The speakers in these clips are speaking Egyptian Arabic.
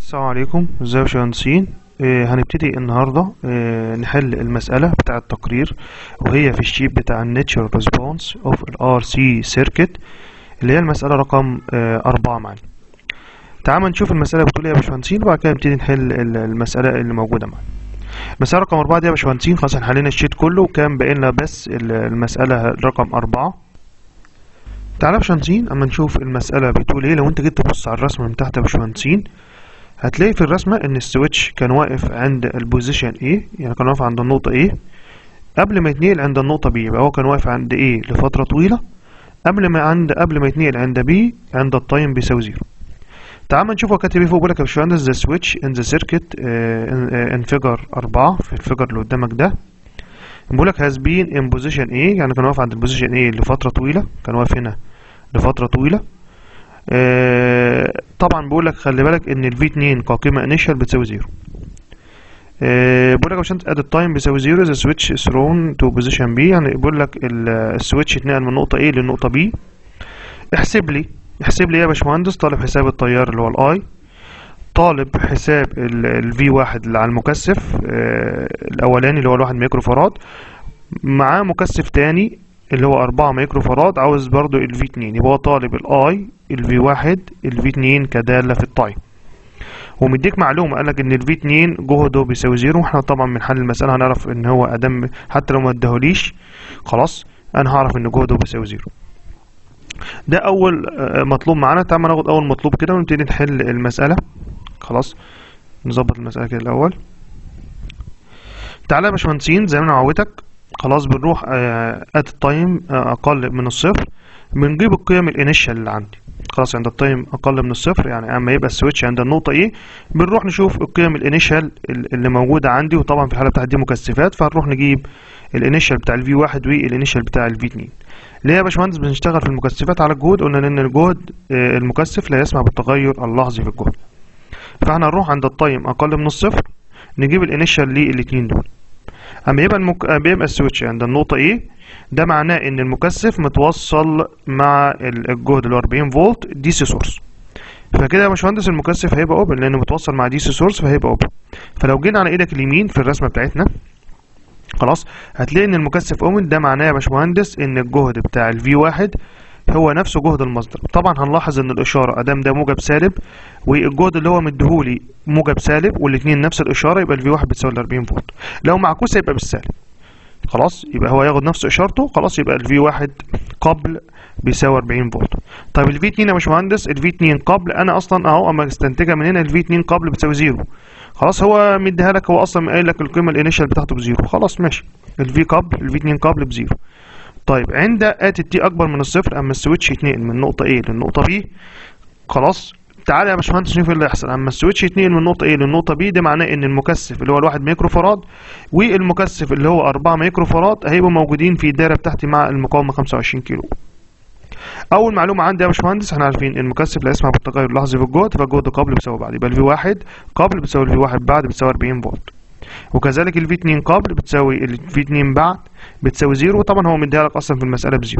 السلام عليكم ازيكم يا باشمهندسين آه، هنبتدي النهارده آه، نحل المسألة بتاع التقرير وهي في الشيت بتاع الناتشورال ريسبونس اوف الار سي سيركت اللي هي المسألة رقم آه، أربعة معانا تعال نشوف المسألة بتقول ايه يا باشمهندسين وبعد كده نبتدي نحل ال- المسألة اللي موجودة معانا المسألة رقم أربعة دي يا باشمهندسين خلاص احنا حلينا الشيت كله وكان باقي لنا بس ال- المسألة رقم أربعة تعالى يا باشمهندسين اما نشوف المسألة بتقول ايه لو انت جيت تبص على الرسمة من تحت يا باشمهندسين هتلاقي في الرسمة ان السويتش كان واقف عند البوزيشن A يعني كان واقف عند النقطة A قبل ما يتنقل عند النقطة B يبقى هو كان واقف عند A لفترة طويلة قبل ما عند قبل ما يتنقل عند B عند التايم بيساوي زيرو تعال نشوف هو كاتب ايه فوق بيقول لك يا باشمهندس the switch in the circuit uh, in figure 4 في الفيجر اللي قدامك ده بيقول لك has been in position A يعني كان واقف عند البوزيشن A لفترة طويلة كان واقف هنا لفترة طويلة آه، طبعا بقول لك خلي بالك ان ال V2 كقيمة انيشال بتساوي زيرو آه، بقول لك عشان اد التايم بيساوي زيرو ذا سويتش ثرون تو بوزيشن بي يعني بقول لك ال- السويتش اتنقل من نقطة A للنقطة B احسب لي احسب لي إيه يا باشمهندس طالب حساب التيار اللي هو الاي طالب حساب ال V1 اللي على المكثف آه، الاولاني اللي هو الواحد ميكرو فاراد معاه مكثف تاني اللي هو أربعة مايكرو فاراد عاوز برضو ال V2 يبقى هو طالب ال I ال V1 ال V2 كدالة في التايم ومديك معلومة قالك إن ال V2 جهده بيساوي زيرو واحنا طبعا من حل المسألة هنعرف إن هو أدم حتى لو ما اداهوليش خلاص أنا هعرف إن جهده بيساوي زيرو ده أول آه، مطلوب معانا تعال ناخد أول مطلوب كده ونبتدي نحل المسألة خلاص نظبط المسألة كده الأول تعالى يا باشمهندسين زي ما انا عودتك خلاص بنروح ات التايم اقل من الصفر بنجيب القيم الانيشال اللي عندي خلاص عند التايم اقل من الصفر يعني اما يبقى السويتش عند النقطه ايه بنروح نشوف القيم الانيشال اللي موجوده عندي وطبعا في الحاله بتاعت دي مكثفات فهنروح نجيب الانيشال بتاع الفي 1 والانيشال بتاع الفي 2 ليه يا باشمهندس بنشتغل في المكثفات على الجهد قلنا ان الجهد آه، المكثف لا يسمح بالتغير اللحظي في الجهد فاحنا هنروح عند التايم اقل من الصفر نجيب الانيشال للاتنين دول اما يبقى المك... أما يبقى السويتش عند النقطة ايه ده معناه ان المكثف متوصل مع ال- الجهد اللي هو 40 فولت دي سي سورس فكده يا باشمهندس المكثف هيبقى اوبن لانه متوصل مع دي سي سورس فهيبقى اوبن فلو جينا على ايدك اليمين في الرسمة بتاعتنا خلاص هتلاقي ان المكثف اوبن ده معناه يا باشمهندس ان الجهد بتاع الفي واحد هو نفسه جهد المصدر طبعا هنلاحظ ان الاشاره ادام ده موجب سالب والجهد اللي هو مديهولي موجب سالب والاثنين نفس الاشاره يبقى الفي واحد بتساوي ال 40 فولت لو معكوسه يبقى بالسالب خلاص يبقى هو ياخد نفس اشارته خلاص يبقى الفي واحد قبل بيساوي 40 فولت طيب الفي 2 يا باشمهندس الفي 2 قبل انا اصلا اهو اما استنتجها من هنا الفي 2 قبل بتساوي زيرو خلاص هو مديها لك هو اصلا قايل لك القيمه الانيشال بتاعته بزيرو خلاص ماشي الفي قبل الفي 2 قبل بزيرو طيب عند ات التي اكبر من الصفر اما السويتش يتنقل من نقطه A للنقطه B خلاص تعالى يا باشمهندس نشوف ايه اللي هيحصل اما السويتش يتنقل من نقطه A للنقطه B ده معناه ان المكثف اللي هو الواحد ميكرو فاراد والمكثف اللي هو 4 ميكرو فاراد هيبقوا موجودين في الدايره بتاعتي مع المقاومه 25 كيلو اول معلومه عندي يا باشمهندس احنا عارفين المكثف لا يسمح بالتغير اللحظي في الجهد فالجهد قبل بيساوي بعد يبقى الفي 1 قبل بتساوي الفي 1 بعد بتساوي 40 فولت وكذلك الفي 2 قبل بتساوي الفي 2 بعد بتساوي زيرو وطبعا هو مديها لك اصلا في المساله بزيرو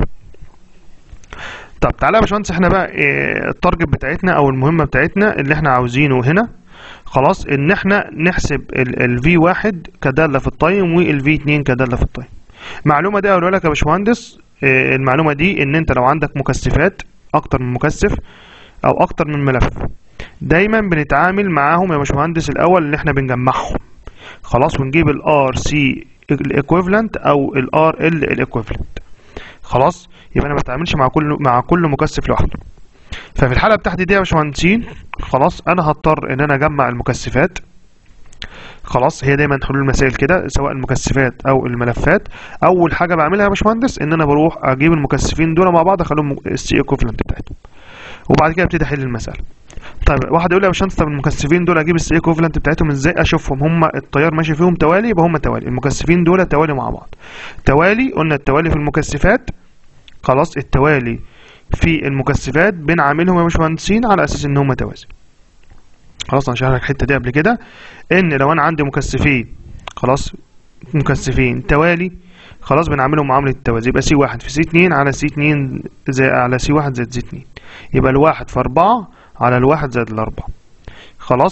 طب تعالى يا باشمهندس احنا بقى اه التارجت بتاعتنا او المهمه بتاعتنا اللي احنا عاوزينه هنا خلاص ان احنا نحسب الفي 1 كداله في التايم والفي 2 كداله في التايم المعلومه دي اقولها لك يا باشمهندس اه المعلومه دي ان انت لو عندك مكثفات اكتر من مكثف او اكتر من ملف دايما بنتعامل معاهم يا باشمهندس الاول اللي احنا بنجمعهم خلاص ونجيب الار سي الايكويفالنت او الار ال الايكويفالنت خلاص يبقى انا ما بتعاملش مع كل مع كل مكثف لوحده ففي الحاله بتاعتي دي يا باشمهندسين خلاص انا هضطر ان انا اجمع المكثفات خلاص هي دايما حلول المسائل كده سواء المكثفات او الملفات اول حاجه بعملها يا باشمهندس ان انا بروح اجيب المكثفين دول مع بعض اخليهم السي ايكويفالنت بتاعتهم وبعد كده ابتدي احل المساله طيب واحد يقول لي يا باشمهندس طب المكثفين دول اجيب السي ايكوفالنت بتاعتهم ازاي اشوفهم هم التيار ماشي فيهم توالي يبقى هم توالي المكثفين دول توالي مع بعض توالي قلنا التوالي في المكثفات خلاص التوالي في المكثفات بنعاملهم يا باشمهندسين على اساس ان هم توازي خلاص انا شرحت لك الحته دي قبل كده ان لو انا عندي مكثفين خلاص مكثفين توالي خلاص بنعملهم معاملة التوازي يبقى سي واحد في سي اتنين على سي اتنين زي على سي واحد زائد سي اتنين يبقى الواحد في أربعة على الواحد زائد الأربعة خلاص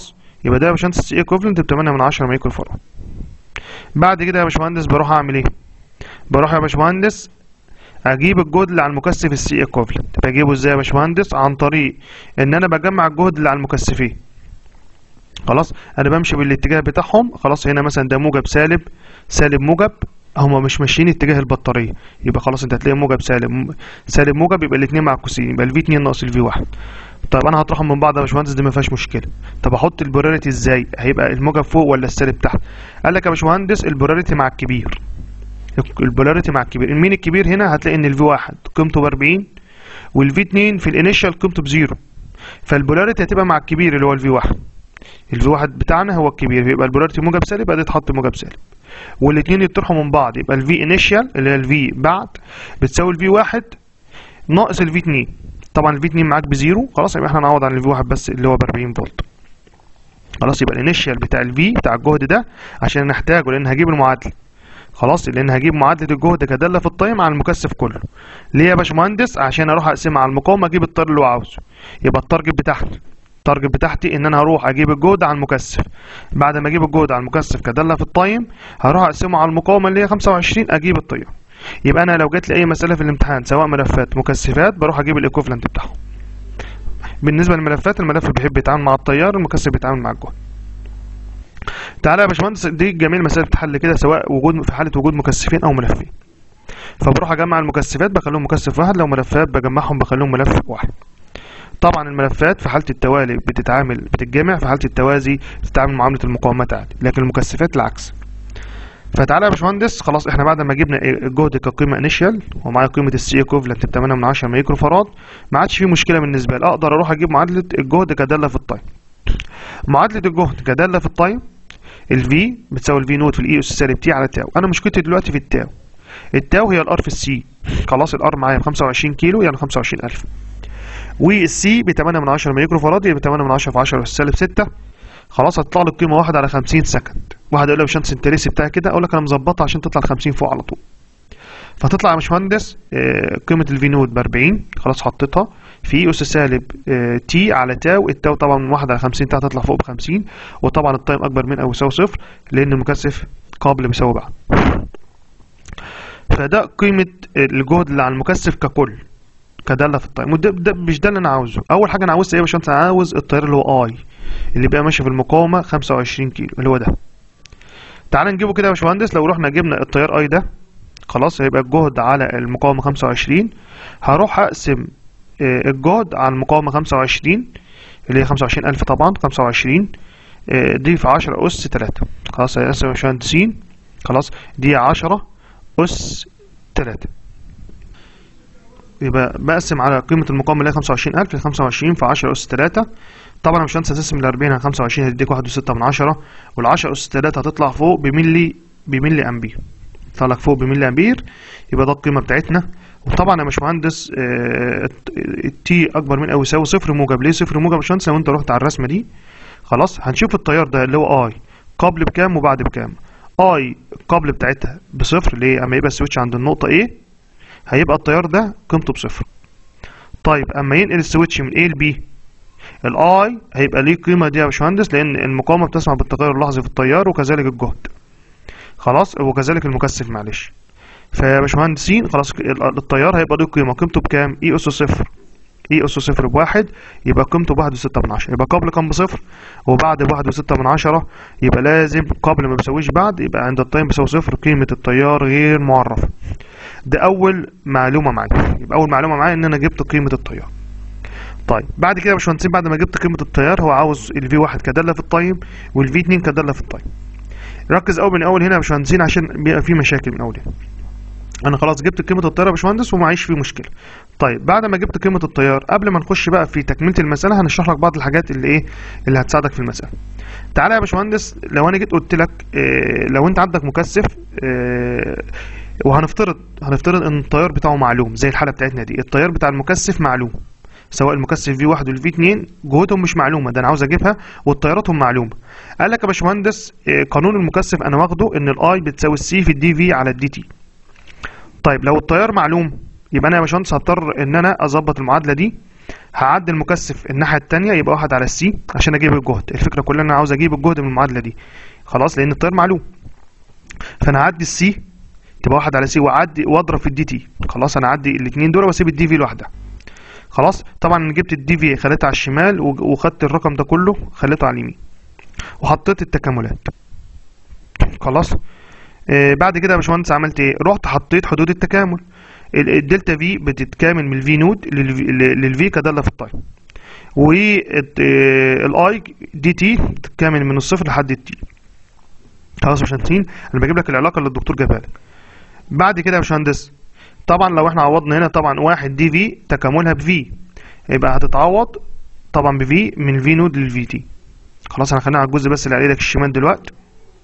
يبقى ده يا باشمهندس السي ايكوفلنت ب 8 من 10 مايكرو فراد بعد كده يا باشمهندس بروح اعمل ايه بروح يا باشمهندس اجيب الجهد اللي على المكثف السي ايكوفلنت بجيبه ازاي يا باشمهندس عن طريق ان انا بجمع الجهد اللي على المكثفين خلاص انا بمشي بالاتجاه بتاعهم خلاص هنا مثلا ده موجب سالب سالب موجب هما مش ماشيين اتجاه البطاريه يبقى خلاص انت هتلاقي موجب سالب سالب موجب يبقى الاثنين معكوسين يبقى الفي 2 ناقص الفي 1 طيب انا هطرحهم من بعض يا باشمهندس دي ما فيهاش مشكله طب احط البولاريتي ازاي هيبقى الموجب فوق ولا السالب تحت قال لك يا باشمهندس البولاريتي مع الكبير البولاريتي مع الكبير مين الكبير هنا هتلاقي ان الفي 1 قيمته ب 40 والفي 2 في الانيشال قيمته بزيرو فالبولاريتي هتبقى مع الكبير اللي هو الفي 1 الفي 1 بتاعنا هو الكبير يبقى البولاريتي موجب سالب ادي تحط موجب سالب والاثنين يطرحوا من بعض يبقى الفي انيشال اللي هي الفي بعد بتساوي الفي 1 ناقص الفي 2 طبعا الفي 2 معاك بزيرو خلاص يبقى احنا نعوض عن الفي 1 بس اللي هو ب 40 فولت خلاص يبقى الانيشال بتاع الفي بتاع الجهد ده عشان نحتاجه لان هجيب المعادله خلاص لان هجيب معادله الجهد كداله في التايم على المكثف كله ليه يا باشمهندس عشان اروح اقسمها على المقاومه اجيب الطار اللي هو عاوزه يبقى التارجت بتاعتي التارجت بتاعتي ان انا هروح اجيب الجهد على المكثف بعد ما اجيب الجهد على المكثف كداله في التايم هروح اقسمه على المقاومه اللي هي 25 اجيب التيار يبقى انا لو جات لي اي مساله في الامتحان سواء ملفات مكثفات بروح اجيب الايكوفلنت بتاعهم بالنسبه للملفات الملف بيحب يتعامل مع التيار المكثف بيتعامل مع الجهد تعالى يا باشمهندس دي جميع المسائل بتتحل كده سواء وجود في حاله وجود مكثفين او ملفين فبروح اجمع المكثفات بخليهم مكثف واحد لو ملفات بجمعهم بخليهم ملف واحد طبعا الملفات في حاله التوالي بتتعامل بتتجمع في حاله التوازي بتتعامل معامله المقاومات عادي لكن المكثفات العكس فتعالى يا باشمهندس خلاص احنا بعد ما جبنا الجهد كقيمه انيشال ومعايا قيمه السي ايكوفلنت ب 8 من 10 مايكرو فراد ما عادش في مشكله بالنسبه لي اقدر اروح اجيب معادله الجهد كداله في التايم معادله الجهد كداله في التايم الفي بتساوي الفي نوت في الاي اس سالب تي على تاو انا مشكلتي دلوقتي في التاو التاو هي الار في السي خلاص الار معايا ب 25 كيلو يعني 25000 والسي ب 8 من 10 مايكرو فراد يعني ب 8 من 10 في 10 اس سالب 6 خلاص هتطلع لي القيمه 1 على 50 سكند واحد يقول لي يا باشمهندس انت ليه بتاعي كده اقول لك انا مظبطها عشان تطلع 50 فوق على طول فتطلع يا باشمهندس قيمه الفي نوت ب 40 خلاص حطيتها في اس سالب تي على تاو التاو طبعا من 1 على 50 تاو هتطلع فوق ب 50 وطبعا التايم اكبر من او يساوي صفر لان المكثف قابل بيساوي بعض فده قيمه الجهد اللي على المكثف ككل كداله في التايم وده ده مش ده اللي انا عاوزه اول حاجه انا عاوزها ايه يا باشمهندس انا عاوز التيار اللي هو اي اللي بقى ماشي في المقاومه 25 كيلو اللي هو ده تعال نجيبه كده يا باشمهندس لو رحنا جبنا التيار اي ده خلاص هيبقى الجهد على المقاومه 25 هروح اقسم الجهد على المقاومه 25 اللي هي 25000 طبعا 25 دي في 10 اس 3 خلاص يا باشمهندسين خلاص دي 10 اس 3 يبقى بقسم على قيمة المقاومة اللي هي 25000 ل 25 في 10 أس 3 طبعا أنا مش هنسى أقسم ال 40 على 25 هتديك 1.6 من 10 وال 10 أس 3 هتطلع فوق بملي بملي أمبير يطلع لك فوق بملي أمبير يبقى ده القيمة بتاعتنا وطبعا يا باشمهندس التي أكبر من أو يساوي صفر موجب ليه صفر موجب يا باشمهندس لو أنت رحت على الرسمة دي خلاص هنشوف التيار ده اللي هو أي قبل بكام وبعد بكام اي قبل بتاعتها بصفر ليه اما يبقى السويتش عند النقطة A هيبقى التيار ده قيمته بصفر طيب اما ينقل السويتش من A ل B الاي هيبقى ليه قيمة دي يا باشمهندس لان المقاومة بتسمع بالتغير اللحظي في التيار وكذلك الجهد خلاص وكذلك المكثف معلش فيا باشمهندسين خلاص التيار هيبقى له قيمة قيمته بكام اي اس صفر اي اس صفر بواحد يبقى قيمته بواحد وستة من عشرة يبقى قبل كان بصفر وبعد بواحد وستة من عشرة يبقى لازم قبل ما بيساويش بعد يبقى عند التايم بيساوي صفر قيمة التيار غير معرفة ده أول معلومة معايا يبقى أول معلومة معايا إن أنا جبت قيمة التيار طيب بعد كده يا باشمهندسين بعد ما جبت قيمة التيار هو عاوز ال V1 كدالة في التايم وال V2 كدالة في التايم ركز أوي من أول هنا يا باشمهندسين عشان بيبقى في مشاكل من أول هنا انا خلاص جبت قيمه التيار يا باشمهندس ومعيش فيه مشكله طيب بعد ما جبت قيمه التيار قبل ما نخش بقى في تكمله المساله هنشرح لك بعض الحاجات اللي ايه اللي هتساعدك في المساله تعالى يا باشمهندس لو انا جيت قلت لك إيه لو انت عندك مكثف إيه وهنفترض هنفترض ان التيار بتاعه معلوم زي الحاله بتاعتنا دي التيار بتاع المكثف معلوم سواء المكثف في 1 والفي 2 جهودهم مش معلومه ده انا عاوز اجيبها وتياراتهم معلومه قال لك يا باشمهندس إيه قانون المكثف انا واخده ان الاي بتساوي السي في الدي في على الدي تي طيب لو التيار معلوم يبقى انا يا باشمهندس هضطر ان انا اظبط المعادله دي هعدي المكثف الناحيه التانية يبقى واحد على السي عشان اجيب الجهد الفكره كلها ان انا عاوز اجيب الجهد من المعادله دي خلاص لان التيار معلوم فانا هعدي السي تبقى واحد على سي واعدي واضرب في الدي تي خلاص انا اعدي الاثنين دول واسيب الدي في لوحدها خلاص طبعا انا جبت الدي في خليتها على الشمال وج- وخدت الرقم ده كله خليته على اليمين وحطيت التكاملات خلاص آه بعد كده يا باشمهندس عملت ايه رحت حطيت حدود التكامل ال- الدلتا في بتتكامل من الفي نود للفي كداله في التايم والاي دي تي بتتكامل من الصفر لحد التي خلاص يا باشمهندسين انا بجيب لك العلاقه اللي الدكتور جابها لك بعد كده يا باشمهندس طبعا لو احنا عوضنا هنا طبعا واحد دي في تكاملها بفي يبقى هتتعوض طبعا بفي من الفي نود للفي تي خلاص انا خلينا على الجزء بس اللي على ايدك الشمال دلوقتي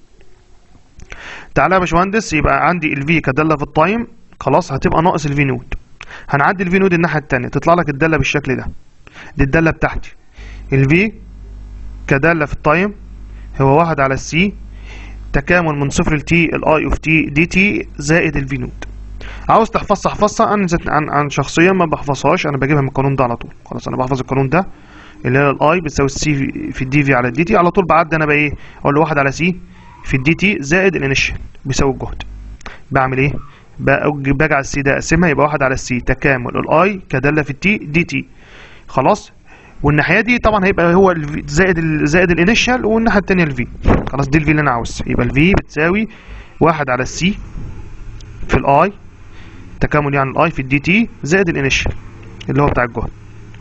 تعالى يا باشمهندس يبقى عندي الفي كداله في التايم خلاص هتبقى ناقص الفي نود هنعدي الفي نود الناحيه التانية تطلع لك الداله بالشكل ده دي الداله بتاعتي الفي كداله في التايم هو واحد على السي تكامل من صفر لتي الاي اوف تي دي تي زائد الفي نود عاوز تحفظها احفظها انا ذات عن عن شخصيا ما بحفظهاش انا بجيبها من القانون ده على طول خلاص انا بحفظ القانون ده اللي هي الاي بتساوي السي في- في الدي في على الدي تي على طول بعدي انا بقى ايه اقول له واحد على سي في الدي تي زائد الانيشال بيساوي الجهد بعمل ايه بقى- باجي على السي ده اقسمها يبقى واحد على السي تكامل الاي كداله في التي دي تي خلاص والناحيه دي طبعا هيبقى هو ال V زائد ال زائد الانيشال والناحيه الثانيه الفي خلاص دي الفي اللي انا عاوزها يبقى الفي بتساوي واحد على السي في الاي تكامل يعني الاي في الدي تي زائد الانيشال اللي هو بتاع الجهد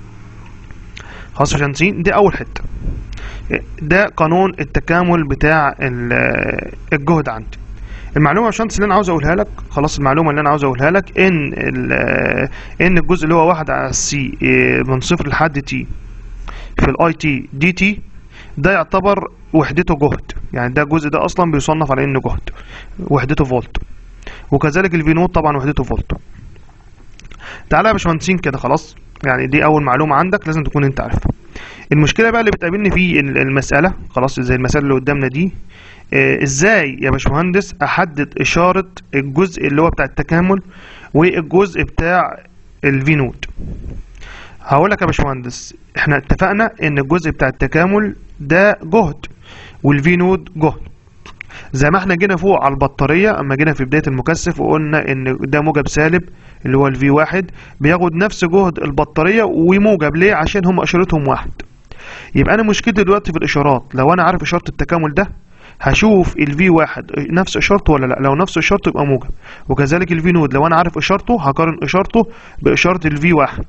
خلاص يا باشمهندسين دي اول حته ده قانون التكامل بتاع ال- الجهد عندي المعلومه يا باشمهندس اللي انا عاوز اقولها لك خلاص المعلومه اللي انا عاوز اقولها لك ان ال- ان الجزء اللي هو واحد على السي من صفر لحد تي في الاي تي دي تي ده يعتبر وحدته جهد يعني ده الجزء ده اصلا بيصنف على انه جهد وحدته فولت وكذلك الفي نوت طبعا وحدته فولت تعالى يا باشمهندسين كده خلاص يعني دي اول معلومه عندك لازم تكون انت عارفها المشكله بقى اللي بتقابلني في ال- المساله خلاص زي المساله اللي قدامنا دي آه، ازاي يا باشمهندس احدد اشاره الجزء اللي هو بتاع التكامل والجزء بتاع الفي نود هقول لك يا باشمهندس احنا اتفقنا ان الجزء بتاع التكامل ده جهد والفي نود جهد زي ما احنا جينا فوق على البطارية اما جينا في بداية المكثف وقلنا ان ده موجب سالب اللي هو الفي واحد بياخد نفس جهد البطارية وموجب ليه عشان هم اشارتهم واحد يبقى انا مشكلتي دلوقتي في الاشارات لو انا عارف اشارة التكامل ده هشوف الفي واحد نفس اشارته ولا لا لو نفس اشارته يبقى موجب وكذلك الفي نود لو انا عارف اشارته هقارن اشارته باشارة الفي واحد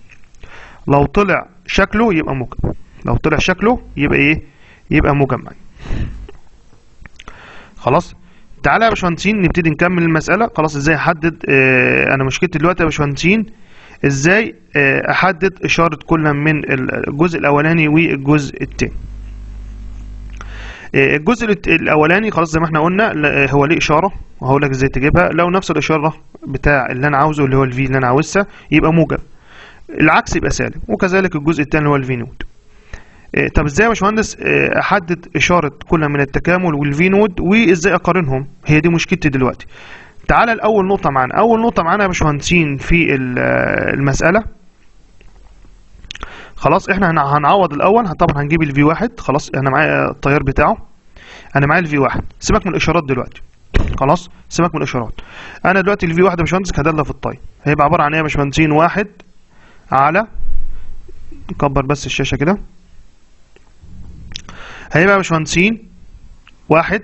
لو طلع شكله يبقى موجب لو طلع شكله يبقى ايه يبقى موجب معي خلاص تعالى يا باشمهندسين نبتدي نكمل المسألة خلاص ازاي احدد اه انا مشكلتي دلوقتي يا باشمهندسين ازاي اه احدد اشارة كل من الجزء الاولاني والجزء التاني اه الجزء الت- الاولاني خلاص زي ما احنا قلنا ل- هو ليه اشارة وهقول لك ازاي تجيبها لو نفس الاشارة بتاع اللي انا عاوزه اللي هو الفي اللي انا عاوزها يبقى موجب العكس يبقى سالب وكذلك الجزء الثاني اللي هو الفي نود إيه، طب ازاي يا باشمهندس إيه، احدد اشاره كل من التكامل والفي نود وازاي اقارنهم هي دي مشكلتي دلوقتي تعالى لاول نقطه معانا اول نقطه معانا يا باشمهندسين في ال- المساله خلاص احنا هن- هنعوض الاول هن- طبعا هنجيب الفي واحد خلاص انا معايا التيار بتاعه انا معايا الفي واحد سيبك من الاشارات دلوقتي خلاص سيبك من الاشارات انا دلوقتي الفي واحد يا باشمهندس كداله في الطي هيبقى عباره عن ايه يا باشمهندسين واحد على نكبر بس الشاشه كده هيبقى يا باشمهندسين واحد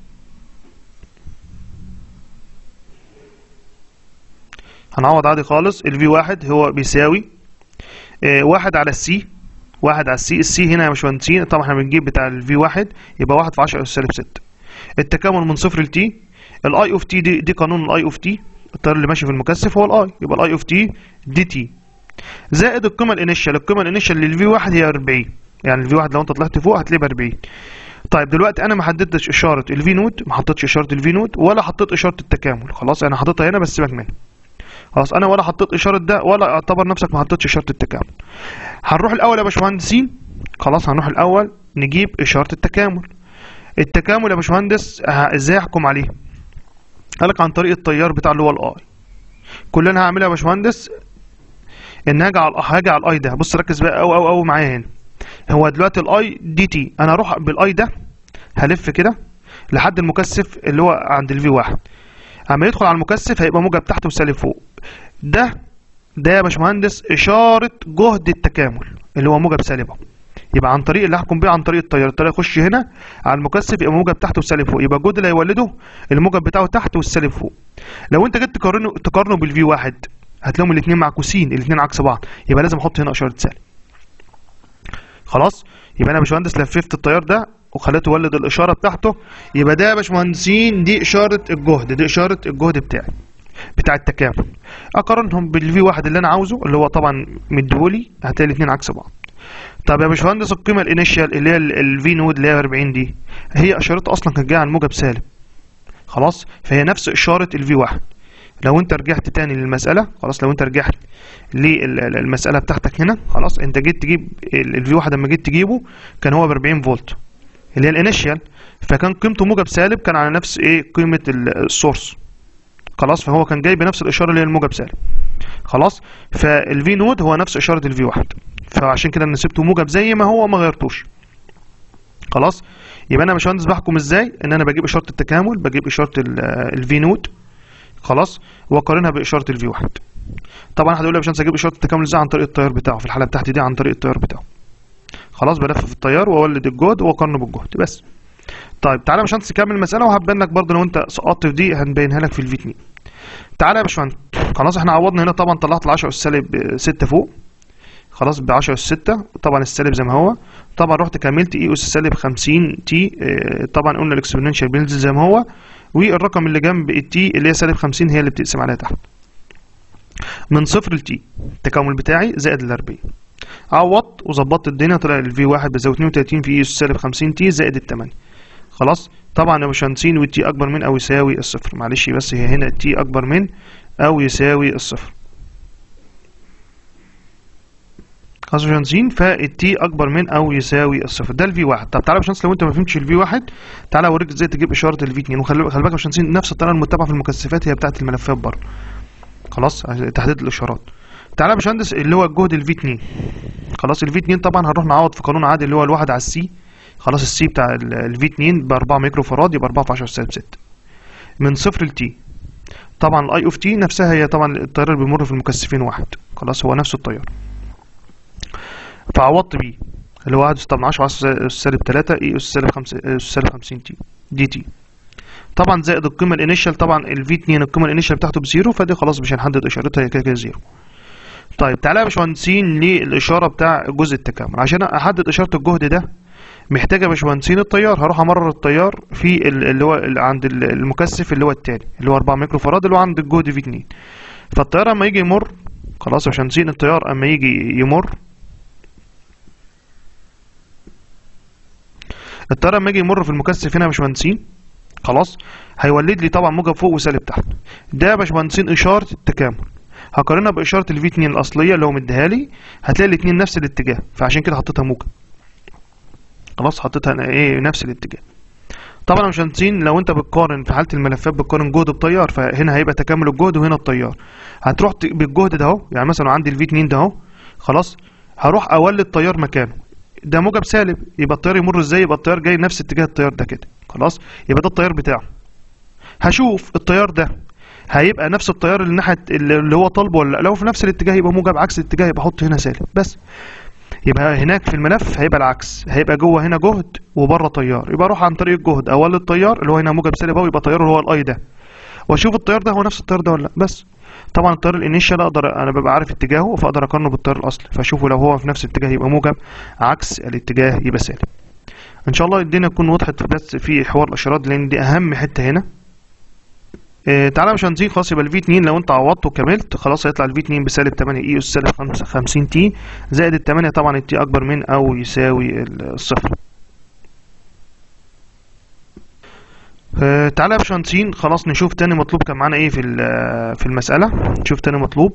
هنعوض عادي خالص الفي واحد هو بيساوي آه، واحد على السي واحد على السي السي هنا يا باشمهندسين طبعا احنا بنجيب بتاع الفي واحد يبقى واحد في عشرة أس سالب ستة التكامل من صفر لتي الاي اوف تي دي, دي قانون الاي اوف تي التيار اللي ماشي في المكثف هو الاي يبقى الاي اوف تي دي تي زائد القيمه الانيشال القيمه الانيشال للفي واحد هي 40 يعني الفي واحد لو انت طلعت فوق هتلاقيه ب 40 طيب دلوقتي انا ما حددتش اشاره الفي نود ما حطيتش اشاره الفي نود ولا حطيت اشاره التكامل خلاص انا حاططها هنا بس سيبك منها خلاص انا ولا حطيت اشاره ده ولا اعتبر نفسك ما حطيتش اشاره التكامل هنروح الاول يا باشمهندسين خلاص هنروح الاول نجيب اشاره التكامل التكامل يا باشمهندس ه- ازاي احكم عليه قالك عن طريق التيار بتاع اللي هو الاي كل اللي انا هعمله يا باشمهندس ان هاجي على هاجي على الاي ده بص ركز بقى قوي قوي قوي معايا هنا هو دلوقتي الاي دي تي انا اروح بالاي ده هلف كده لحد المكثف اللي هو عند الفي واحد اما يدخل على المكثف هيبقى موجب تحت وسالب فوق ده ده يا باشمهندس اشاره جهد التكامل اللي هو موجب سالب اهو يبقى عن طريق اللي هحكم بيه عن طريق التيار التيار يخش هنا على المكثف يبقى موجب تحت وسالب فوق يبقى الجهد اللي هيولده الموجب بتاعه تحت والسالب فوق لو انت جيت تقارنه تقارنه بالفي واحد هتلاقيهم الاثنين معكوسين الاثنين عكس بعض يبقى لازم احط هنا اشاره سالب خلاص يبقى انا يا باشمهندس لففت التيار ده وخليته يولد الاشاره بتاعته يبقى ده يا باشمهندسين دي اشاره الجهد دي اشاره الجهد بتاعي بتاع التكامل اقارنهم بالفي واحد اللي انا عاوزه اللي هو طبعا مديهولي هتلاقي الاثنين عكس بعض طب يا باشمهندس القيمه الانيشال اللي هي الفي نود اللي هي 40 دي هي اشارتها اصلا كانت جايه عن موجب سالب خلاص فهي نفس اشاره الفي واحد لو انت رجعت تاني للمساله خلاص لو انت رجعت للمساله بتاعتك هنا خلاص انت جيت تجيب الفي واحد لما جيت تجيبه كان هو ب 40 فولت اللي هي الانيشال فكان قيمته موجب سالب كان على نفس ايه قيمه السورس خلاص فهو كان جاي بنفس الاشاره اللي هي الموجب سالب خلاص فالفي نود هو نفس اشاره الفي واحد فعشان كده انا سبته موجب زي ما هو ما غيرتوش خلاص يبقى انا يا باشمهندس بحكم ازاي ان انا بجيب اشاره التكامل بجيب اشاره الفي نود خلاص واقارنها باشاره الفي واحد طبعا هتقول لي يا باشمهندس اجيب اشاره التكامل ازاي عن طريق التيار بتاعه في الحاله بتاعتي دي عن طريق التيار بتاعه خلاص بلفف التيار واولد الجهد واقارنه بالجهد بس طيب تعالى يا باشمهندس نكمل المساله وهبين لك برضه لو انت سقطت في دي هنبينها لك في الفي 2 تعالى يا باشمهندس خلاص احنا عوضنا هنا طبعا طلعت ال 10 اس سالب 6 فوق خلاص ب 10 اس 6 طبعا السالب زي ما هو طبعا رحت كملت اي اس سالب 50 تي اه طبعا قلنا الاكسبوننشال بينزل زي ما هو والرقم اللي جنب التي اللي هي سالب 50 هي اللي بتقسم عليها تحت من صفر لتي التكامل بتاعي زائد ال 40 عوضت وظبطت الدنيا طلع الفي 1 بيساوي 32 في اي اس سالب 50 تي زائد ال 8 خلاص طبعا يا باشمهندسين والتي اكبر من او يساوي الصفر معلش بس هي هنا التي اكبر من او يساوي الصفر خلاص يا باشمهندسين فالتي اكبر من او يساوي الصفر ده الفي 1 طب تعالى يا باشمهندس لو انت ما فهمتش الفي 1 تعالى اوريك ازاي تجيب اشاره الفي 2 وخلي بالك يا باشمهندسين نفس الطريقه المتبعه في المكثفات هي بتاعه الملفات برضه خلاص تحديد الاشارات تعالى يا باشمهندس اللي هو الجهد الفي 2 خلاص الفي 2 طبعا هنروح نعوض في قانون عادي اللي هو الواحد على السي خلاص السي بتاع الفي 2 ب 4 ميكرو فراد يبقى 4 في 10 سالب 6 من صفر لتي طبعا الاي اوف تي نفسها هي طبعا التيار اللي بيمر في المكثفين واحد خلاص هو نفس التيار فعوضت بيه اللي هو 1 طبعا 10 على سالب 3 اي اس سالب 5 سالب 50 تي دي تي طبعا زائد القيمه الانيشال طبعا الفي 2 القيمه الانيشال بتاعته بزيرو فدي خلاص مش هنحدد اشارتها هي كده كده زيرو طيب تعالى يا باشمهندسين للاشاره بتاع جزء التكامل عشان احدد اشاره الجهد ده محتاج يا باشمهندسين التيار هروح امرر التيار في اللي هو عند المكثف اللي هو التاني اللي هو 4 ميكرو فراد اللي هو عند الجهد في 2 فالتيار اما يجي يمر خلاص يا باشمهندسين التيار اما يجي يمر التيار اما يجي يمر في المكثف هنا يا باشمهندسين خلاص هيولد لي طبعا موجب فوق وسالب تحت ده يا باشمهندسين اشاره التكامل هقارنها باشاره الفي 2 الاصليه اللي هو مديها لي هتلاقي الاثنين نفس الاتجاه فعشان كده حطيتها موجب خلاص حطيتها ايه نفس الاتجاه طبعا مش هنسين لو انت بتقارن في حاله الملفات بتقارن جهد بتيار فهنا هيبقى تكامل الجهد وهنا التيار هتروح بالجهد ده اهو يعني مثلا عندي الفي 2 ده اهو خلاص هروح اولد تيار مكانه ده موجب سالب يبقى التيار يمر ازاي يبقى التيار جاي نفس اتجاه التيار ده كده خلاص يبقى ده التيار بتاعه هشوف التيار ده هيبقى نفس التيار اللي ناحيه اللي هو طالبه ولا لو في نفس الاتجاه يبقى موجب عكس الاتجاه يبقى احط هنا سالب بس يبقى هناك في الملف هيبقى العكس هيبقى جوه هنا جهد وبره تيار يبقى اروح عن طريق الجهد اولد التيار اللي هو هنا موجب سالب اهو يبقى تياره اللي هو الاي ده واشوف التيار ده هو نفس التيار ده ولا لا بس طبعا التيار الانيشال اقدر انا ببقى عارف اتجاهه فاقدر اقارنه بالتيار الاصلي فاشوفه لو هو في نفس الاتجاه يبقى موجب عكس الاتجاه يبقى سالب ان شاء الله الدنيا تكون وضحت بس في حوار الاشارات لان دي اهم حته هنا إيه تعالى مش هنزيد خلاص يبقى الفي 2 لو انت عوضت وكملت خلاص هيطلع الفي 2 بسالب 8 اي اس سالب 50 تي زائد ال 8 طبعا التي اكبر من او يساوي الصفر اه تعالى يا باشمهندسين خلاص نشوف تاني مطلوب كان معانا ايه في في المسألة نشوف تاني مطلوب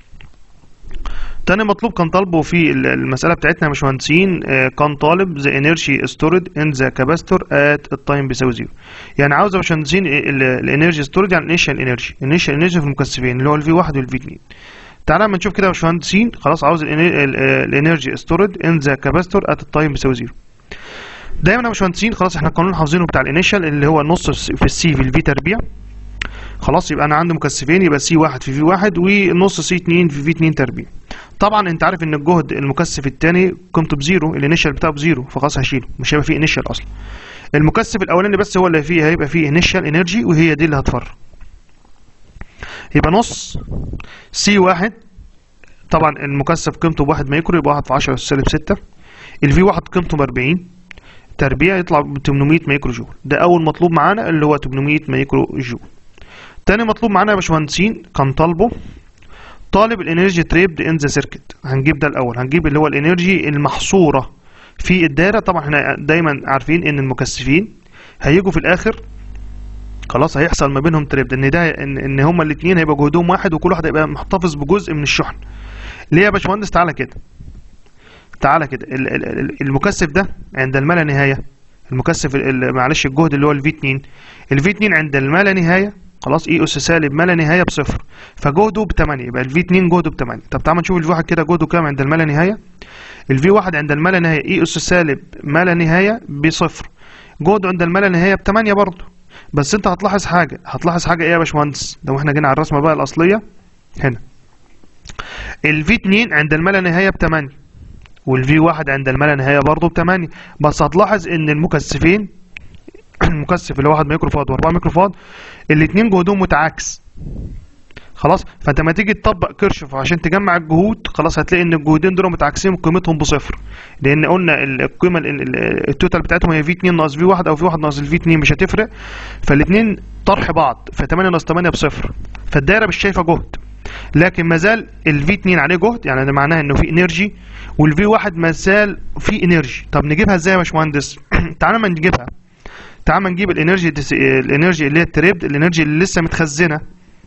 تاني مطلوب كان طالبه في المسألة بتاعتنا يا باشمهندسين كان طالب the energy stored in the capacitor at التايم بيساوي زيرو يعني عاوز يا باشمهندسين الانرجي stored يعني initial energy initial energy في المكثفين اللي هو الفي 1 والفي 2 تعالى اما نشوف كده يا باشمهندسين خلاص عاوز الانرجي ستورد ان ذا كاباستور ات التايم بيساوي زيرو دايما يا باشمهندسين خلاص احنا القانون حافظينه بتاع الانيشال اللي هو نص في السي في الفي تربيع خلاص يبقى انا عندي مكثفين يبقى سي واحد في في واحد ونص سي اتنين في في اتنين تربيع طبعا انت عارف ان الجهد المكثف الثاني قيمته بزيرو الانيشال بتاعه بزيرو فخلاص هشيله مش هيبقى فيه انيشال اصلا المكثف الاولاني بس هو اللي فيه هيبقى فيه انيشال انرجي وهي دي اللي هتفرغ يبقى نص سي واحد طبعا المكثف قيمته بواحد مايكرو يبقى واحد في عشرة سالب ستة الفي واحد قيمته بأربعين تربيع يطلع ب 800 مايكرو جول ده أول مطلوب معانا اللي هو 800 مايكرو جول تاني مطلوب معانا يا باشمهندسين كان طالبه طالب الانرجي تريبد ان ذا سيركت هنجيب ده الاول هنجيب اللي هو الانرجي المحصوره في الدايره طبعا احنا دايما عارفين ان المكثفين هيجوا في الاخر خلاص هيحصل ما بينهم تريبد ان ده ان, إن هما الاثنين هيبقى جهدهم واحد وكل واحد هيبقى محتفظ بجزء من الشحن ليه يا باشمهندس تعالى كده تعالى كده ال- ال- ال- المكثف ده عند الما لا نهايه المكثف ال- ال- معلش الجهد اللي هو الفي 2 الفي 2 عند الما لا نهايه خلاص اي اس سالب ما لا نهايه بصفر فجهده ب 8 يبقى الفي 2 جهده ب 8 طب تعالى نشوف الفي 1 كده جهده كام عند الما لا نهايه الفي 1 عند الما لا نهايه اي اس سالب ما لا نهايه بصفر جهده عند الما لا نهايه ب 8 برضه بس انت هتلاحظ حاجه هتلاحظ حاجه ايه يا باشمهندس لو احنا جينا على الرسمه بقى الاصليه هنا الفي 2 عند الما لا نهايه ب 8 والفي 1 عند الما لا نهايه برضه ب 8 بس هتلاحظ ان المكثفين المكثف اللي هو 1 مايكرو فاد و4 مايكرو فاد الاثنين جهدهم متعاكس خلاص فانت لما تيجي تطبق كيرشوف عشان تجمع الجهود خلاص هتلاقي ان الجهودين دول متعاكسين قيمتهم بصفر لان قلنا ال- القيمه ال- ال- التوتال بتاعتهم هي في 2 ناقص في 1 او في 1 ناقص الفي 2 مش هتفرق فالاثنين طرح بعض ف 8 ناقص 8 بصفر فالدايره مش شايفه جهد لكن ما زال الفي 2 عليه جهد يعني ده معناه انه في انرجي والفي 1 ما زال في انرجي طب نجيبها ازاي يا باشمهندس تعالى ما نجيبها تعال ما نجيب الانرجي ديس... الانرجي اللي هي التريبد الانرجي اللي لسه متخزنه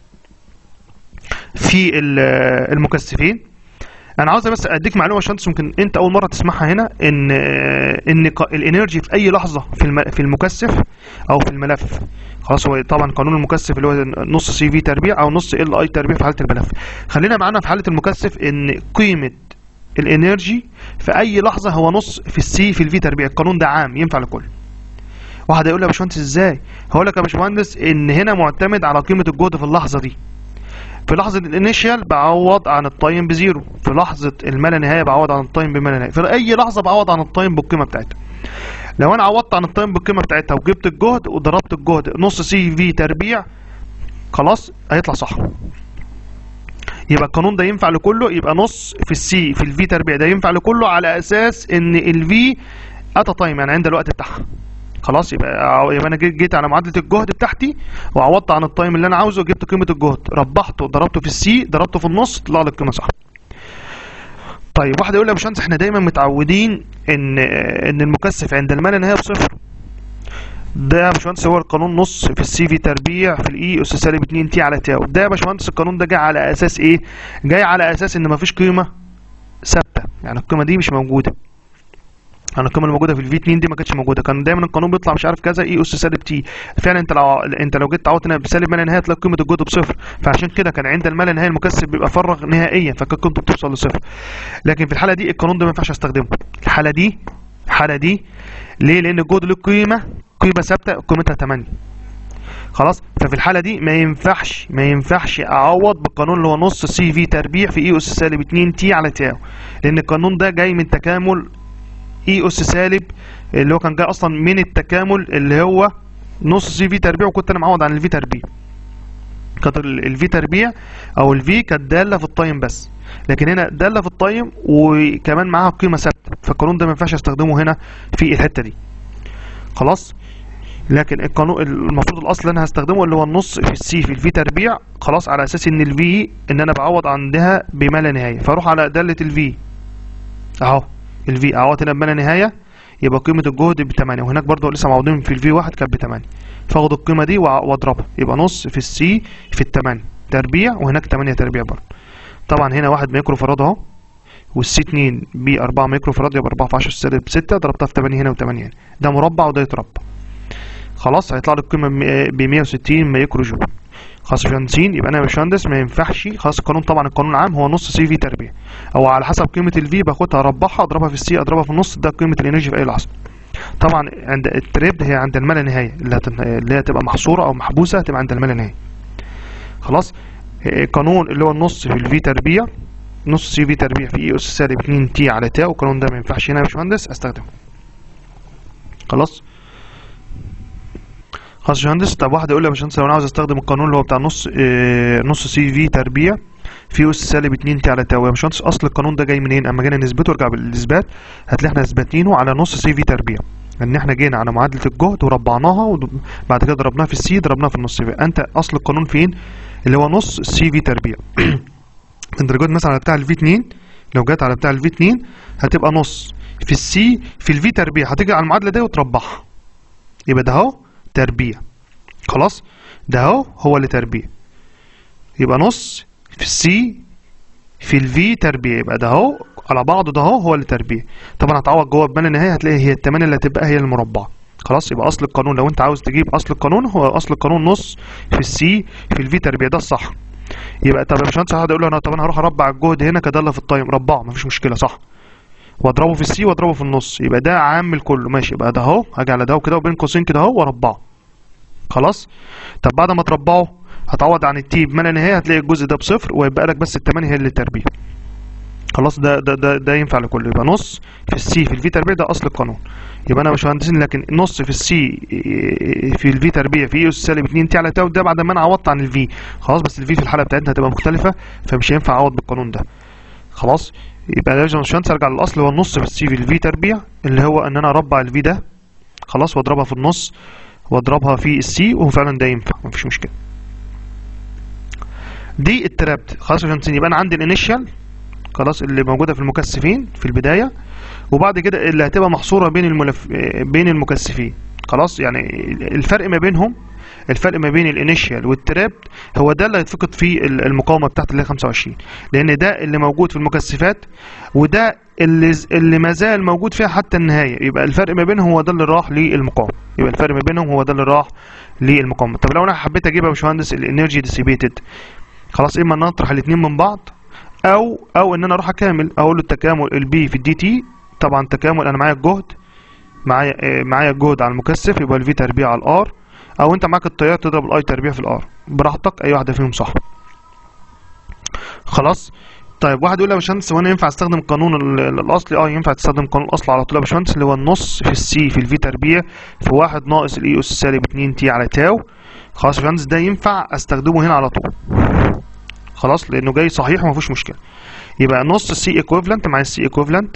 في ال- المكثفين انا عاوز بس اديك معلومه عشان ممكن انت اول مره تسمعها هنا ان ان ق- الانرجي في اي لحظه في الم... في المكثف او في الملف خلاص هو طبعا قانون المكثف اللي هو نص سي في تربيع او نص ال اي تربيع في حاله الملف خلينا معانا في حاله المكثف ان قيمه الانرجي في اي لحظه هو نص في السي في الفي تربيع القانون ده عام ينفع لكل واحد هيقول لي يا باشمهندس ازاي هقول لك يا باشمهندس ان هنا معتمد على قيمه الجهد في اللحظه دي في لحظه الانيشال بعوض عن التايم بزيرو في لحظه الما لا نهايه بعوض عن التايم بما لا نهايه في اي لحظه بعوض عن التايم بالقيمه بتاعتها لو انا عوضت عن التايم بالقيمه بتاعتها وجبت الجهد وضربت الجهد نص سي في تربيع خلاص هيطلع صح يبقى القانون ده ينفع لكله يبقى نص في السي في الفي تربيع ده ينفع لكله على اساس ان الفي اتى تايم يعني عند الوقت بتاعها خلاص يبقى يبقى انا جيت جيت على معادله الجهد بتاعتي وعوضت عن التايم اللي انا عاوزه جبت قيمه الجهد ربحته ضربته في السي ضربته في النص طلع لي القيمه صح طيب واحد يقول لي يا باشمهندس احنا دايما متعودين ان ان المكثف عند الما لا نهايه بصفر ده يا باشمهندس هو القانون نص في السي في تربيع في الاي اس سالب 2 تي على تاو ده يا باشمهندس القانون ده جاي على اساس ايه جاي على اساس ان مفيش قيمه ثابته يعني القيمه دي مش موجوده انا القيمه اللي موجوده في الفي 2 دي ما كانتش موجوده كان دايما القانون بيطلع مش عارف كذا اي اس سالب تي فعلا انت لو انت لو جيت تعوض هنا بسالب ما لا نهايه تلاقي قيمه الجهد بصفر فعشان كده كان عند الما لا نهايه المكثف بيبقى فرغ نهائيا فكانت قيمته بتوصل لصفر لكن في الحاله دي القانون ده ما ينفعش استخدمه الحاله دي الحاله دي ليه لان الجهد له قيمه قيمه ثابته قيمتها 8 خلاص ففي الحاله دي ما ينفعش ما ينفعش اعوض بالقانون اللي هو نص سي في تربيع في اي اس سالب 2 تي على تاو لان القانون ده جاي من تكامل اي اس سالب اللي هو كان جاي اصلا من التكامل اللي هو نص سي في تربيع وكنت انا معوض عن الفي تربيع كانت الفي تربيع او الفي كانت داله في التايم بس لكن هنا داله في التايم وكمان معاها قيمه ثابته فالقانون ده ما ينفعش استخدمه هنا في الحته دي خلاص لكن القانون المفروض الاصل اللي انا هستخدمه اللي هو النص في السي في الفي تربيع خلاص على اساس ان الفي ان انا بعوض عندها بما لا نهايه فاروح على داله الفي اهو الفي اعوض هنا بما لا نهايه يبقى قيمه الجهد ب 8 وهناك برضه لسه معوضين في الفي 1 كانت ب 8 فاخد القيمه دي وأ- واضربها يبقى نص في السي في ال 8 تربيع وهناك 8 تربيع برضه طبعا هنا 1 مايكرو فراد اهو والسي 2 ب 4 مايكرو فراد يبقى 4 في 10 سالب 6 ضربتها في 8 هنا و8 هنا ده مربع وده يتربع خلاص هيطلع لي القيمه ب 160 مايكرو جول خلاص يا باشمهندسين يبقى انا يا باشمهندس ما ينفعش خلاص القانون طبعا القانون العام هو نص سي في تربيع او على حسب قيمه الفي باخدها اربعها اضربها في السي اضربها في النص ده قيمه الانرجي في اي لحظه طبعا عند التريب هي عند الما لا نهايه اللي, هتن... اللي هي تبقى محصوره او محبوسه هتبقى عند الما لا نهايه خلاص قانون اللي هو النص في الفي تربيع نص سي في تربيع في اي اس سالب 2 تي على تاو القانون ده ما ينفعش هنا يا باشمهندس استخدمه خلاص خلاص يا باشمهندس طب واحد يقول لي يا باشمهندس لو انا عاوز استخدم القانون اللي هو بتاع نص اه نص سي في تربيع في اس سالب 2 تي على تاو يا باشمهندس اصل القانون ده جاي منين اما جينا نثبته ارجع بالاثبات هتلاقي احنا اثباتينه على نص سي في تربيع ان احنا جينا على معادله الجهد وربعناها وبعد كده ضربناها في السي ضربناها في النص في انت اصل القانون فين اللي هو نص سي في تربيع انت جيت مثلا على بتاع الفي 2 لو جت على بتاع الفي 2 هتبقى نص في السي في الفي تربيع هتيجي على المعادله دي وتربعها يبقى ده اهو تربيع خلاص ده اهو هو اللي تربيع يبقى نص في السي في الفي تربيع يبقى ده اهو على بعضه ده اهو هو اللي تربيع طبعا هتعوض جوه بما النهايه هتلاقي هي الثمانيه اللي هتبقى هي المربعه خلاص يبقى اصل القانون لو انت عاوز تجيب اصل القانون هو اصل القانون نص في السي في الفي تربيع ده الصح يبقى طب يا باشمهندس هقعد اقول له انا طب انا هروح اربع الجهد هنا كداله في التايم ربعه مفيش مشكله صح واضربه في السي واضربه في النص يبقى ده عامل كله ماشي يبقى ده اهو هاجي على ده وكده وبين قوسين كده اهو واربعه خلاص طب بعد ما تربعه هتعوض عن التي بما لا نهايه هتلاقي الجزء ده بصفر ويبقى لك بس الثمانيه هي اللي تربيع خلاص ده ده ده, ده ينفع لكله يبقى نص في السي في الفي تربيع ده اصل القانون يبقى انا مش مهندسين لكن نص في السي في الفي تربيع في اس سالب 2 تي على تاو ده بعد ما انا عوضت عن الفي خلاص بس الفي في الحاله بتاعتنا هتبقى مختلفه فمش هينفع اعوض بالقانون ده خلاص يبقى لازم يا باشمهندس ارجع للاصل هو النص في السي في الفي تربيع اللي هو ان انا اربع الفي ده خلاص واضربها في النص واضربها في السي وفعلا ده ينفع مفيش مشكله دي الترابت خلاص يا باشمهندسين يبقى انا عندي الانيشال خلاص اللي موجوده في المكثفين في البدايه وبعد كده اللي هتبقى محصوره بين الملف بين المكثفين خلاص يعني الفرق ما بينهم الفرق ما بين الانيشال والتراب هو ده اللي هيتفقد فيه المقاومه بتاعت اللي هي 25 لان ده اللي موجود في المكثفات وده اللي اللي ما زال موجود فيها حتى النهايه يبقى الفرق ما بينهم هو ده اللي راح للمقاومه يبقى الفرق ما بينهم هو ده اللي راح للمقاومه طب لو انا حبيت اجيب يا باشمهندس الانرجي ديسيبيتد خلاص اما ان اطرح الاثنين من بعض او او ان انا اروح اكامل اقول له التكامل البي في الدي تي طبعا تكامل انا معايا الجهد معايا معايا الجهد على المكثف يبقى الفي تربيع على الار او انت معاك التيار تضرب الاي تربيع في الار براحتك اي واحده فيهم صح خلاص طيب واحد يقول يا باشمهندس هو انا ينفع استخدم القانون الاصلي اه ينفع تستخدم القانون الاصلي على طول يا باشمهندس اللي هو النص في السي في الفي تربيع في واحد ناقص الاي اس سالب 2 تي على تاو خلاص يا باشمهندس ده ينفع استخدمه هنا على طول خلاص لانه جاي صحيح وما فيهوش مشكله يبقى نص السي ايكويفالنت مع السي ايكويفالنت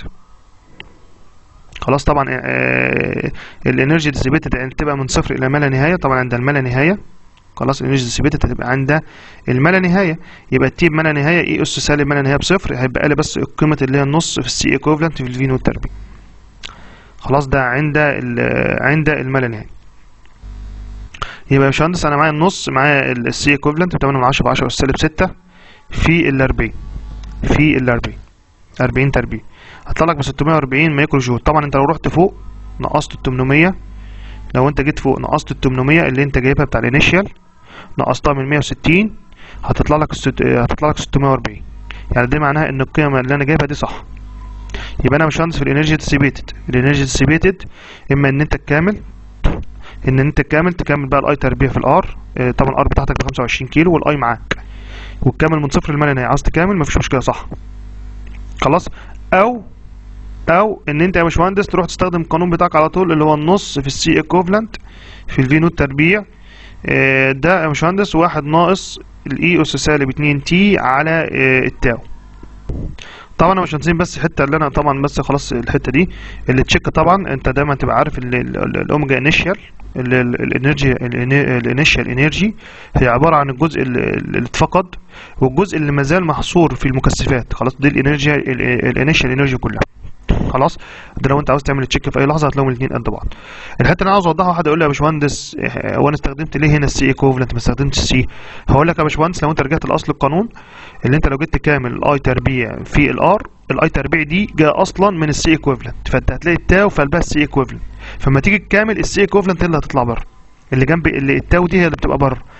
خلاص طبعا الانرجي ديسيبيتد تبقى من صفر الى ما لا نهايه طبعا عند الما لا نهايه خلاص الانرجي ديسيبيتد هتبقى عند الما لا نهايه يبقى التي بما لا نهايه اي اس سالب ما لا نهايه بصفر هيبقى لي بس قيمه اللي هي النص في السي ايكويفالنت في الفي نوت تربيع خلاص ده عند عند الما لا نهايه يبقى يا باشمهندس انا معايا النص معايا السي ايكويفالنت ب 8 من 10 ب 10 اس سالب 6 في ال 40 في ال 40 40 تربيع هطلع لك ب 640 مايكرو جول طبعا انت لو رحت فوق نقصت ال 800 لو انت جيت فوق نقصت ال 800 اللي انت جايبها بتاع الانيشال نقصتها من 160 هتطلع لك الست... هتطلع لك 640 يعني ده معناها ان القيمه اللي انا جايبها دي صح يبقى انا مش مهندس في الانرجي ديسيبيتد الانرجي ديسيبيتد اما ان انت تكامل ان انت تكامل تكمل بقى الاي تربيع في الار طبعا الار بتاعتك ب 25 كيلو والاي معاك وتكمل من صفر لما نهايه عاوز تكامل مفيش مشكله صح خلاص او او ان انت يا باشمهندس تروح تستخدم القانون بتاعك على طول اللي هو النص في السي ايكوفلنت في الفي نوت تربيع اه ده يا باشمهندس واحد ناقص الاي اس سالب 2 تي على اه التاو طبعا انا مش هنسيب بس الحته اللي انا طبعا بس خلاص الحته دي اللي تشيك طبعا انت دايما تبقى عارف الاوميجا انيشال الانرجي الانيشال انرجي هي عباره عن الجزء اللي اتفقد والجزء اللي مازال محصور في المكثفات خلاص دي الانرجي الانيشال انرجي كلها خلاص ده لو انت عاوز تعمل تشيك في اي لحظه هتلاقيهم الاثنين قد بعض الحته اللي انا عاوز اوضحها واحد يقول لي يا باشمهندس هو انا استخدمت ليه هنا السي ايكوفلنت ما استخدمتش السي هقول لك يا باشمهندس لو انت رجعت لاصل القانون اللي انت لو جيت تكامل الاي تربيع في الار الاي تربيع دي جاء اصلا من السي ايكوفلنت فانت هتلاقي التاو في قلبها السي ايكوفلنت فلما تيجي تكامل السي ايكوفلنت اللي هتطلع بره اللي جنب اللي التاو دي هي اللي بتبقى بره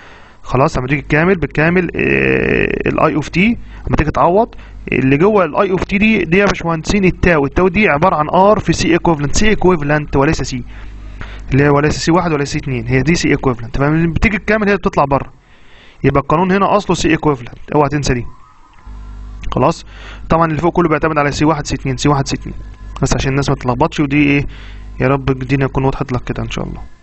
خلاص لما تيجي تكامل بتكامل الاي اوف تي لما تيجي تعوض اللي جوه الاي اوف تي دي دي يا باشمهندسين التاو التاو دي عباره عن ار في سي ايكوفلنت سي ايكوفلنت وليس سي اللي هي وليس سي واحد وليس سي اتنين هي دي سي ايكوفلنت فلما بتيجي تكامل هي بتطلع بره يبقى القانون هنا اصله سي ايكوفلنت اوعى تنسى دي خلاص طبعا اللي فوق كله بيعتمد على سي واحد سي اتنين سي واحد سي اتنين بس عشان الناس ما تتلخبطش ودي ايه يا رب الدنيا تكون وضحت لك كده ان شاء الله